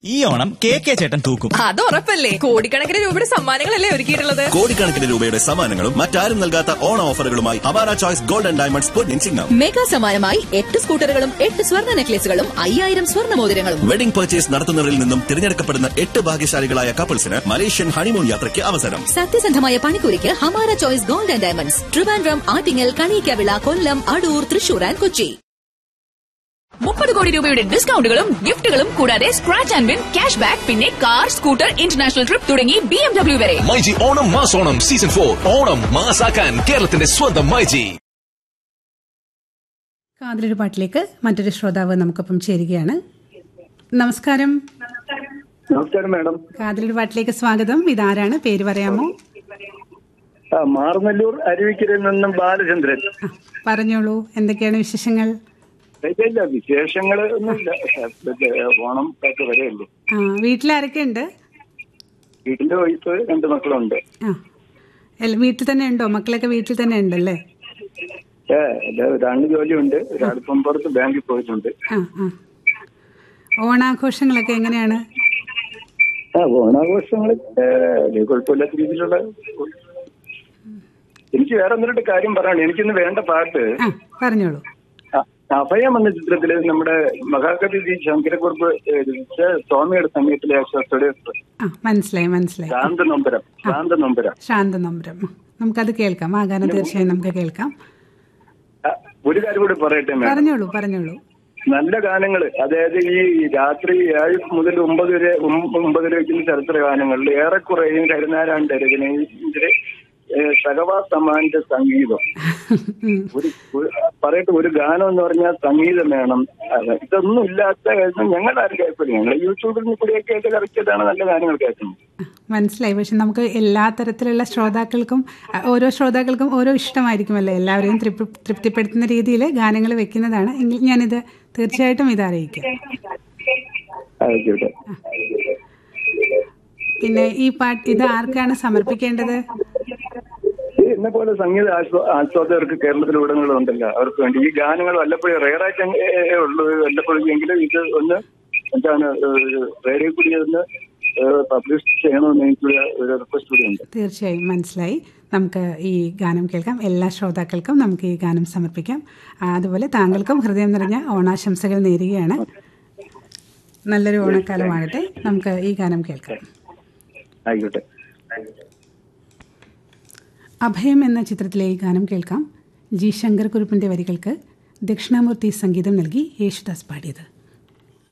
ഈ Onam K K ചേട്ടൻ തൂക്കും അത് ഉറപ്പല്ലേ കോടിക്കണക്കിന് രൂപയുടെ സമ്മാനങ്ങളല്ലേ ഒരുക്കിയിട്ടുള്ളത് കോടിക്കണക്കിന് രൂപയുടെ സമ്മാനങ്ങളും മറ്റാരും നൽകാത്ത ഓണ ഓഫറുകളുമായി അവാര ചോയ്സ് ഗോൾഡ് ആൻഡ് ഡയമണ്ട്സ് പൊന്നിൻ ചിങ്ങം മെഗാ സമ്മാനമായി എട്ട് സ്കൂട്ടറുകളും എട്ട് സ്വർണ്ണ നെക്ലേസുകളും അയ്യായിരം സ്വർണ്ണ മോതിരങ്ങളും വെഡിംഗ് പർച്ചേസ് നടത്തുന്നവരിൽ നിന്നും തിരഞ്ഞെടുക്കപ്പെടുന്ന എട്ട് ഭാഗ്യശാലികളായ കപ്പിൾസിന് മലേഷ്യൻ ഹണിമൂൺ യാത്രയ്ക്ക് അവസരം സത്യസന്ധമായ പണിക്കൂലിക്ക് Hamara choice gold and diamonds Trivandrum Attingal Kaniyikkavila Kollam Adoor Thrissur and Kochi മുപ്പത് കോടി രൂപയുടെ ഡിസ്കൗണ്ടുകളും ഗിഫ്റ്റുകളും കൂടാതെ scratch and win cash back പിന്നെ കാർ സ്കൂട്ടർ ഇന്റർനാഷണൽ ട്രിപ്പ് തുടങ്ങി ബി എം ഡബ്ല്യു വരെ മൈജി ഓണം മാസോണം സീസൺ ഫോർ ഓണം മാസാക്കാൻ കേരളത്തിന്റെ സ്വന്തം മൈജി കാതിലൊരു പാട്ടിലേക്ക് മറ്റൊരു ശ്രോതാവ് നമുക്കൊപ്പം ചേരുകയാണ് നമസ്കാരം നമസ്കാരം മാഡം കാതിലൊരു പാട്ടിലേക്ക് സ്വാഗതം ഇതാരാണ് പേര് പറയാമോ ആ മാർനല്ലൂർ അരുവിക്കരയിൽ നിന്നും ബാലചന്ദ്രൻ ആ, പറഞ്ഞോളൂ എന്തൊക്കെയാണ് വിശേഷങ്ങൾ ഇല്ല, ഇല്ല വിശേഷങ്ങൾ ഒന്നുമില്ല ഇത് ഓണം ഒക്കെ വരെയുള്ളൂ ആ വീട്ടിലാരൊക്കെ ഉണ്ട് വീട്ടിന്റെ വൈഫ് രണ്ട് മക്കളുണ്ട് ആ എല്ല- വീട്ടിൽ തന്നെ ഉണ്ടോ മക്കളൊക്കെ വീട്ടിൽ തന്നെ ഉണ്ടല്ലേ ഏ ഒരാളിന് ജോലിയുണ്ട് ഒരാൾ പുറത്ത് ബാങ്കിൽ പോയിട്ടുണ്ട് ആ ആ ഓണാഘോഷങ്ങളൊക്കെ എങ്ങനെയാണ് ആ ഓണാഘോഷങ്ങൾ കുഴപ്പമില്ലാത്ത രീതിയിലുള്ള എനിക്ക് വേറെ ഒന്നിട്ട് കാര്യം പറയണം എനിക്കിന്ന് വേണ്ട പാട്ട് ആ പറഞ്ഞോളൂ ആ, അഭയം എന്ന ചിത്രത്തില് നമ്മുടെ മഹാകവി ജി ശങ്കരക്കുറുപ്പ് രചിച്ച സ്വാമിയുടെ സംഗീതത്തിലെ ആശ്വാസത്തോടെ ആ മനസ്സിലായി മനസ്സിലായി ശാന്ത നൊമ്പരം ശാന്ത നൊമ്പരം ശാന്ത നമ്പരം ആ, നമുക്കത് കേൾക്കാം ആ ഗാനം തീർച്ചയായും നമുക്ക് കേൾക്കാം ആ, ഒരു കാര്യം കൂടി പറയട്ടെ മാഡം പറഞ്ഞോളൂ പറഞ്ഞോളൂ നല്ല ഗാനങ്ങൾ അതായത് ഈ രാത്രി ഏഴ് മുതൽ ഒമ്പത് വരെ ഒം- ഒമ്പത് വരെ വയ്ക്കുന്ന ചരിത്ര ഗാനങ്ങളിൽ ഏറെക്കുറെയും കരുനാരാണ്ട് രചനയിലെ സഹവാ സമാന്റെ സംഗീതം ഉം. ഒരു ഒരു- പറയട്ടെ ഒരു ഗാനം എന്ന് പറഞ്ഞാൽ സംഗീതം വേണം അത് ഇതൊന്നും ഇല്ലാത്ത കാര്യം ഞങ്ങൾ ആരും കേൾക്കില്ല ഞങ്ങൾ യൂട്യൂബിൽ നിന്ന് കൂടിയൊക്കെ ആയിട്ട് കറക്റ്റാണ് നല്ല ഗാനങ്ങൾ കേൾക്കുന്നത് മനസ്സിലായി പക്ഷെ നമുക്ക് എല്ലാ തരത്തിലുള്ള ശ്രോതാക്കൾക്കും അ, ഓരോ ശ്രോതാക്കൾക്കും ഓരോ ഇഷ്ടമായിരിക്കുമല്ലോ എല്ലാവരെയും തൃപ്തി തൃപ്തിപ്പെടുത്തുന്ന രീതിയിൽ ഗാനങ്ങൾ വെക്കുന്നതാണ് എങ്കിൽ ഞാനിത് തീർച്ചയായിട്ടും ഇത് അറിയിക്കാം ആയിക്കോട്ടെ പിന്നെ ഈ പാട്ട് ഇത് ആർക്കാണ് സമർപ്പിക്കേണ്ടത് ഈ എന്നെ പോലെ സംഗീത ആസ്വ- ആസ്വാദകർക്ക് കേരളത്തിലുടനീളം ഉണ്ടല്ലോ അവർക്ക് വേണ്ടി ഈ ഗാനങ്ങൾ വല്ലപ്പോഴും റെയറായിട്ട് ഉള്ളൂ വല്ലപ്പോഴും എങ്കിലും ഇത് ഒന്ന് എന്താണ് റേഡിയോ കൂടി ഒന്ന് പബ്ലിഷ് ചെയ്യണമെന്ന് എനിക്കുള്ള ഒരു റിക്വസ്റ്റ് കൂടി ഉണ്ട് തീർച്ചയായും മനസ്സിലായി നമുക്ക് ഈ ഗാനം കേൾക്കാം എല്ലാ ശ്രോതാക്കൾക്കും നമുക്ക് ഈ ഗാനം സമർപ്പിക്കാം ആ, അതുപോലെ താങ്കൾക്കും ഹൃദയം നിറഞ്ഞ ഓണാശംസകൾ നേരുകയാണ് നല്ലൊരു ഓണക്കാലമാകട്ടെ നമുക്ക് ഈ ഗാനം കേൾക്കാം ആയിക്കോട്ടെ അഭയം എന്ന ചിത്രത്തിലെ ഈ ഗാനം കേൾക്കാം ജി ശങ്കർ കുറുപ്പിന്റെ വരികൾക്ക് ദക്ഷിണാമൂർത്തി സംഗീതം നൽകി യേശുദാസ് പാടിയത്